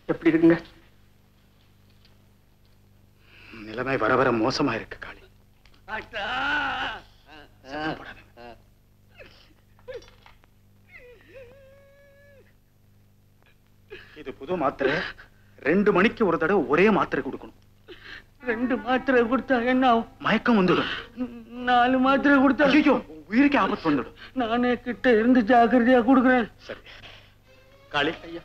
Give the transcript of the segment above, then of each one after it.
எப்படி இருக்குங்க நிலைமை வர வர மோசமா இருக்கு காளி இது புது மாத்திரை ரெண்டு மணிக்கு ஒரு தடவை ஒரே மாத்திரை கொடுக்கணும் ரெண்டு மாத்திரை கொடுத்தா என்ன ஆகும் மயக்கம் வந்துடும் நாலு மாத்திரை கொடுத்தா ஐயோ உயிருக்கு ஆபத்து வந்துடும் நானே கிட்ட இருந்து ஜாக்கிரதையா கொடுக்குறேன் சரி காளி ஐயா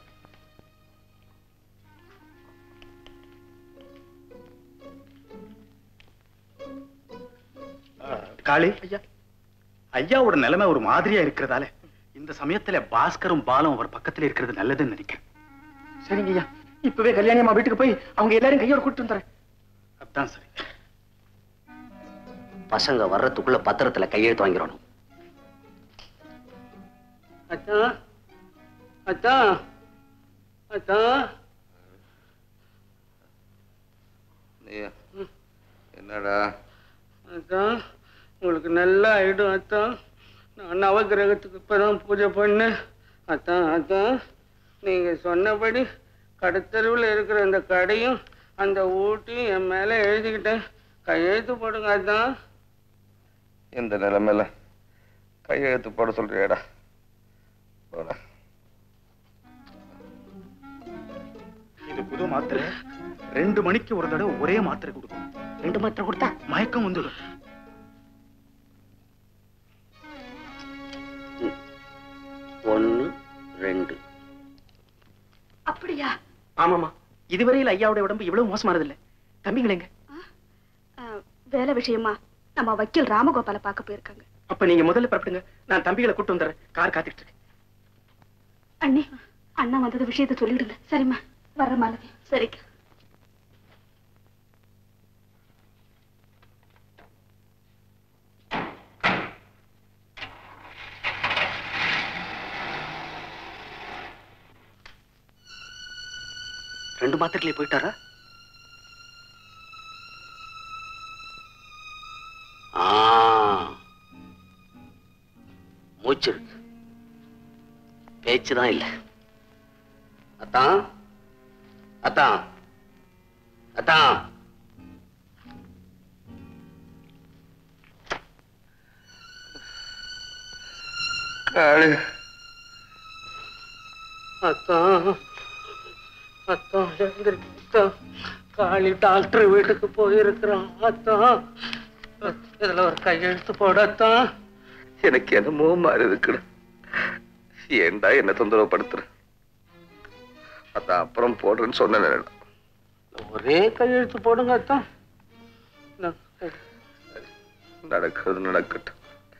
காளி ஐயா ஐயாவோட நிலைமை ஒரு மாதிரியா இருக்கிறதால இந்த சமயத்துல பாஸ்கரும் பாலும் அவர் பக்கத்துல இருக்கிறது நல்லதுன்னு நினைக்கிறேன் சரிங்க ஐயா இப்பவே கல்யாணி அம்மா வீட்டுக்கு போய் அவங்க எல்லாரும் கையோட கூட்டிட்டு வந்துறேன் அதான் சரி பசங்க வர்றதுக்குள்ள பத்திரத்துல கையெழுத்து வாங்கிடணும் அத்தான் அத்தான் அத்தான் என்னடா அத்தான் உங்களுக்கு நல்லா ஆயிடும் அத்தான் நான் நவகிரகத்துக்கு இப்பதான் பூஜை பண்ணேன் அத்தான் அத்தான் நீங்க சொன்னபடி கடத்தெருவில் இருக்கிற அந்த கடையும் அந்த ஊட்டியும் என் மேல எழுதிக்கிட்டேன் கையெழுத்து போடுங்க அத்தான் இந்த நிலைமையில கையெழுத்து போட சொல்றியாடா போடா இது புது மாத்திரை ரெண்டு மணிக்கு ஒரு தடவை ஒரே மாத்திரை கொடுக்கணும் ரெண்டு மாத்திரை கொடுத்தா மயக்கம் வந்துடும் ஒன்னு ரெண்டு அப்படியா ஆமாமா இதுவரையில் ஐயாவுடைய உடம்பு இவ்வளவு மோசமானது இல்ல தம்பிங்களேங்க அஹ், வேலை விஷயமா நம்ம வக்கீல் ராமகோபால பார்க்க போயிருக்காங்க அப்ப நீங்க முதல்ல புறப்படுங்க நான் தம்பிகளை கூட்டு வந்துடுறேன் கார் காத்துக்கிட்டு இருக்கு அண்ணி அண்ணா வந்தது விஷயத்த சொல்லிடுங்க சரிம்மா வர்ற மாலதி சரிக்கா ரெண்டு மாத்திரையிலே போயிட்டாரா ஆ மூச்சு இருக்கு பேச்சுதான் இல்ல அத்தான் அத்தான் அத்தான் காளி அத்தான் அத்தான் எழுந்திருக்கு அத்தான் காளி டாக்டர் வீட்டுக்கு போயிருக்கிறான் அத்தான் இதுல ஒரு கையெழுத்து போட அத்தான் எனக்கு என்னமோ மாதிரி இருக்குடா ஏன்டா என்ன தொந்தரவு படுத்துற அதான் அப்புறம் போடுறேன்னு சொன்னேன் ஒரே கையெழுத்து போடுங்க அத்தான் நான் நடக்கிறது நடக்கட்டும்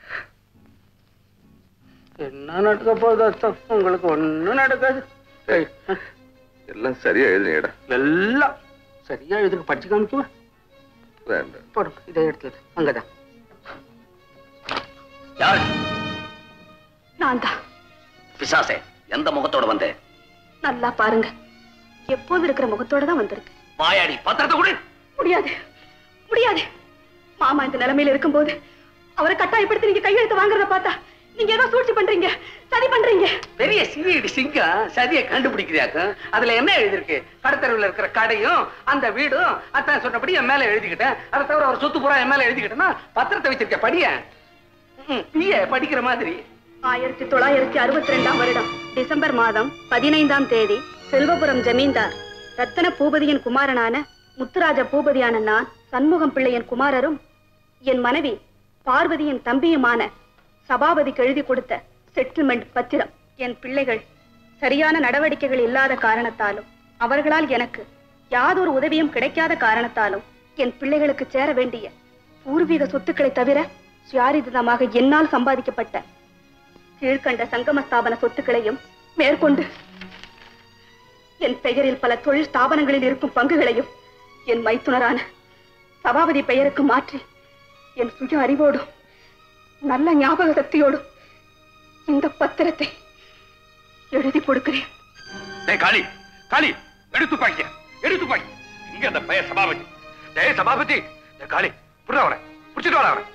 என்ன நடக்க போகுது அத்தான் உங்களுக்கு ஒண்ணும் நடக்காது ஏய், எல்லாம் சரியா எழுதுனேடா எல்லாம் சரியா இதுக்கு படிச்சு காமிக்குமா வேண்டாம் போடுங்க இதை எடுத்து அங்கதான் யார் நான் தான் பிசாசே எந்த முகத்தோட வந்தேன் நல்லா பாருங்க எப்போது இருக்கிற முகத்தோட தான் வந்திருக்கு வாயாடி பத்திரத்தை கொடு முடியாது முடியாது மாமா இந்த நிலைமையில இருக்கும்போது அவரை கட்டாயப்படுத்தி நீங்க கையெழுத்து வாங்குறத பார்த்தா நீங்க ஏதோ சூழ்ச்சி பண்றீங்க சதி பண்றீங்க பெரிய சிறியடி சிங்கம் சதியை கண்டுபிடிக்கிறாக்க அதுல என்ன எழுதிருக்கு கடத்தருவில் இருக்கிற கடையும் அந்த வீடும் அத்தான் சொன்னபடி என் மேல எழுதிக்கிட்டேன் அதை தவிர ஒரு சொத்து பூரா என் மேல எழுதிக்கிட்டேன்னா பத்திரத்தை வச்சிருக்க படிய பிய படிக்கிற மாதிரி ஆயிரத்தி தொள்ளாயிரத்தி அறுபத்தி ரெண்டாம் வருடம் டிசம்பர் மாதம் பதினைந்தாம் தேதி செல்வபுரம் ஜமீன்தார் ரத்தன பூபதியின் குமாரனான முத்துராஜ பூபதியான நான் சண்முகம் பிள்ளையின் குமாரரும் என் மனைவி பார்வதியின் தம்பியுமான சபாபதிக்கு எழுதி கொடுத்த செட்டில்மெண்ட் பத்திரம் என் பிள்ளைகள் சரியான நடவடிக்கைகள் இல்லாத காரணத்தாலும் அவர்களால் எனக்கு யாதொரு உதவியும் கிடைக்காத காரணத்தாலும் என் பிள்ளைகளுக்கு சேர வேண்டிய பூர்வீக சொத்துக்களை தவிர சுயாரிதமாக என்னால் சம்பாதிக்கப்பட்ட கீழ்கண்ட சங்கம ஸ்தாபன சொத்துக்களையும் மேற்கொண்டு என் பெயரில் பல தொழில் ஸ்தாபனங்களில் இருக்கும் பங்குகளையும் என் மைத்துனரான சபாபதி பெயருக்கு மாற்றி என் சுய அறிவோடும் நல்ல ஞாபக சக்தியோடும் இந்த பத்திரத்தை எழுதி கொடுக்கிறேன் டேய் காளி காளி எடுத்து பாக்கிய எடுத்து பாக்கி இங்க அந்த பைய சபாபதி டேய் சபாபதி டேய் காளி புடுற அவரை புடிச்சிட்டு வர அவரை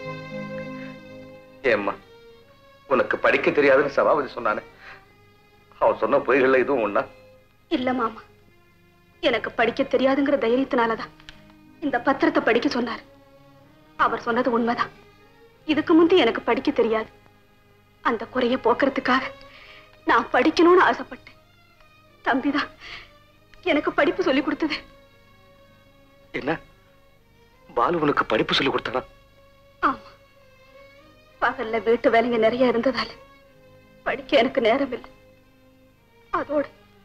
ஏம்மா உனக்கு படிக்க தெரியாதுன்னு சபாபதி சொன்னானே அவன் சொன்ன பொய்கள்ல இதுவும் ஒண்ணா இல்ல மாமா எனக்கு படிக்க தெரியாதுங்கிற தைரியத்தினாலதான் இந்த பத்திரத்தை படிக்க சொன்னார் அவர் சொன்னது உண்மைதான் இதுக்கு முந்தி எனக்கு படிக்க தெரியாது அந்த குறைய போக்குறதுக்காக நான் படிக்கணும்னு ஆசைப்பட்டேன் தம்பிதான் எனக்கு படிப்பு சொல்லி கொடுத்தது என்ன பாலு உனக்கு படிப்பு சொல்லி கொடுத்தானா ஆமா பகல்ல வீட்டு வேலைங்க நிறைய இருந்ததால படிக்க எனக்கு நேரம் இல்லை அதோட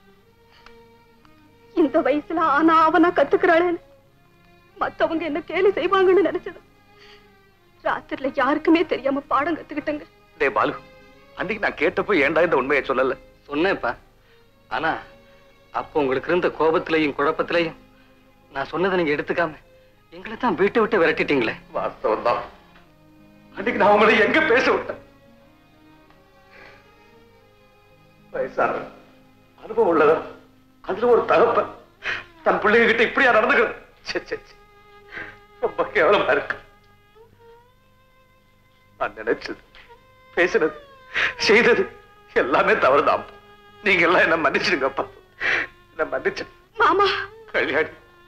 இந்த வயசுல ஆனா அவனா கத்துக்கிறாளேன்னு மத்தவங்க என்ன கேலி செய்வாங்கன்னு நினைச்சது ராத்திரில யாருக்குமே தெரியாம பாடம் கத்துக்கிட்டங்க டே பாலு அன்னைக்கு நான் கேட்டப்போ ஏன்டா இந்த உண்மையை சொல்லல சொன்னேன்ப்பா ஆனா அப்போ உங்களுக்கு இருந்த கோபத்திலையும் குழப்பத்திலையும் நான் சொன்னதை நீங்க எடுத்துக்காம எங்களை தான் வீட்டை விட்டு விரட்டிட்டீங்களே வாஸ்தவம் தான் அன்னைக்கு நான் உங்களை எங்க பேச விட்டேன் வயசான அனுபவம் உள்ளதா அதுல ஒரு தகப்பன் தன் பிள்ளைங்க கிட்ட இப்படியா நடந்துக்கிறது ச்சே, ச்சே, ச்சே. ரொம்ப கேவலமா இருக்கு நான் நினைச்சது பேசினது செய்தது எல்லாமே தவறுதான் நீங்க எல்லாம் என்ன மன்னிச்சிடுங்கப்பா என்ன மன்னிச்சு மாமா கல்யாணி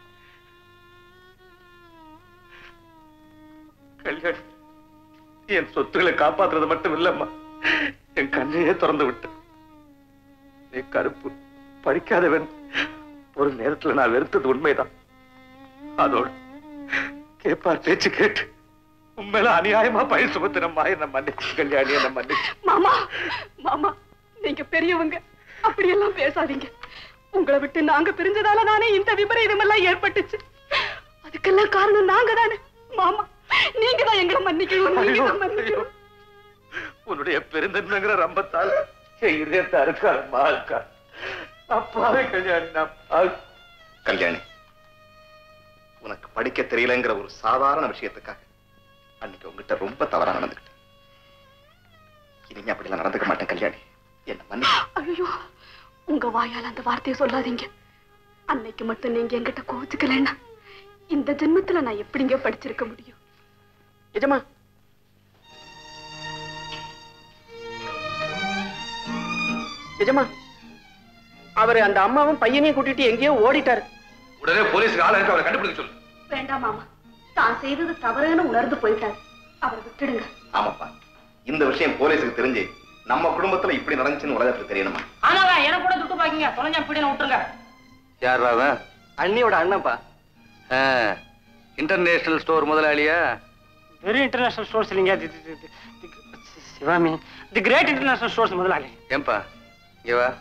கல்யாணி என் சொத்துக்களை காப்பாத்துறது மட்டும் இல்லம்மா என் கண்ணையே திறந்து விட்டு நீ கருப்பு படிக்காதவன் ஒரு நேரத்துல நான் வெறுத்தது உண்மைதான் அதோடு கேப்பார் பேச்சு கேட்டு உண்மையில அநியாயமா பயிர் சுமத்தினம்மா என்ன மன்னிச்சு கல்யாணி என்ன மன்னிச்சு மாமா மாமா நீங்க பெரியவங்க அப்படியெல்லாம் பேசாதீங்க உங்களை விட்டு நாங்க பிரிஞ்சதால தானே இந்த விபரீதம் எல்லாம் ஏற்பட்டுச்சு அதுக்கெல்லாம் காரணம் நாங்க தானே மாமா நீங்க தான் எங்களை மன்னிக்கணும் நீங்க தான் மன்னிக்கணும் உன்னுடைய பெருந்தன்மைங்கிற ரம்பத்தால் என் இதயத்தை அறுக்காரம்மா இருக்கா அப்பாவே கல்யாணி நான் பாவி. கல்யாணி உனக்கு படிக்க தெரியலங்கிற ஒரு சாதாரண விஷயத்துக்காக அன்னைக்கு உங்ககிட்ட ரொம்ப தவறா நடந்துக்கிட்டேன் இனிமே அப்படிலாம் நடந்துக்க மாட்டேன் கல்யாணி என்ன மன்னி ஐயோ உங்க வாயால அந்த வார்த்தையை சொல்லாதீங்க அன்னைக்கு மட்டும் நீங்க என்கிட்ட கோச்சுக்கலன்னா இந்த ஜென்மத்துல நான் எப்படிங்க படிச்சிருக்க முடியும் எஜமா எஜமா அவரு அந்த அம்மாவும் பையனையும் கூட்டிட்டு எங்கேயோ ஓடிட்டாரு உடனே போலீஸுக்கு ஆள் அனுப்பி அவரை கண்டுபிடிக்க சொல்லு வேண்டாம் மாமா தான் செய்தது தவறுன்னு உணர்ந்து போயிட்டார் அவரை விட்டுடுங்க ஆமாப்பா இந்த விஷயம் போலீஸுக்கு தெரிஞ்சு நம்ம குடும்பத்துல இப்படி நடந்துச்சுன்னு உலகத்துக்கு தெரியணுமா ஆமாவா எனக்கு கூட துட்டு பாக்கிங்க தொலைஞ்சா பிடின விட்டுருங்க யார் அவன் அண்ணியோட அண்ணன்ப்பா இன்டர்நேஷனல் ஸ்டோர் முதலாளியா வெறும் இன்டர்நேஷனல் ஸ்டோர்ஸ் இல்லைங்க the- the- the- the- Sivami the great international stores முதலாளி ஏன்பா இங்க வா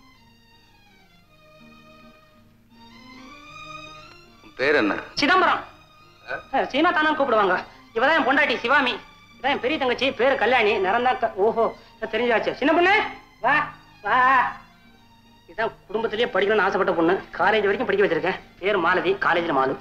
உன் பேர் என்ன சிதம்பரம் அஹ், சீனா தானு கூப்பிடுவாங்க இவதான் என் பொண்டாட்டி சிவாமி இதான் என் பெரிய தங்கச்சி பேரு கல்யாணி நிறந்தான் க- ஓஹோ தெரிஞ்சாச்சு சின்ன பொண்ணு வா வா இதான் குடும்பத்திலேயே படிக்கணும்னு ஆசைப்பட்ட பொண்ணு காலேஜ் வரைக்கும் படிக்க வச்சிருக்கேன் பேர் மாலதி காலேஜ்ல மாலு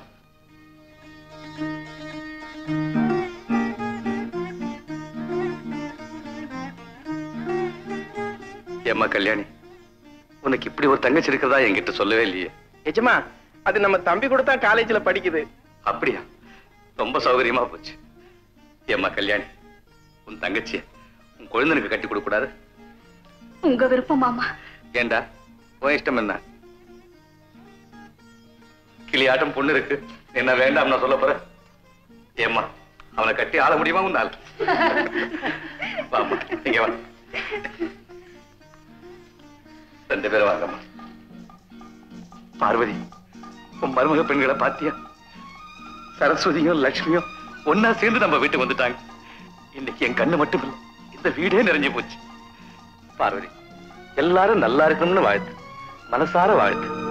ஏம்மா கல்யாணி உனக்கு இப்படி ஒரு தங்கச்சி இருக்கிறதா என்கிட்ட சொல்லவே இல்லையே எஜமா அது நம்ம தம்பி கூட தான் காலேஜ்ல படிக்குது அப்படியா ரொம்ப சௌகரியமா போச்சு ஏம்மா கல்யாணி உன் தங்கச்சிய உன் குழந்தைனுக்கு கட்டி கொடுக்க கூடாது உங்க விருப்பம் மாமா ஏண்டா உன் இஷ்டம் என்ன கிளியாட்டம் பொண்ணு இருக்கு என்ன வேண்டாம் நான் சொல்ல போறேன் ஏம்மா அவனை கட்டி ஆள முடியுமா உன்னால் வாம்மா இங்க வா ரெண்டு பேரும் வாங்கம்மா பார்வதி உன் மருமக பெண்களை பாத்தியா சரஸ்வதியும் லட்சுமியும் ஒன்னா சேர்ந்து நம்ம வீட்டுக்கு வந்துட்டாங்க இன்னைக்கு என் கண்ணு மட்டும் இல்ல இந்த வீடே நிறைஞ்சு போச்சு பார்வதி எல்லாரும் நல்லா இருக்கணும்னு வாழ்த்து மனசார வாழ்த்து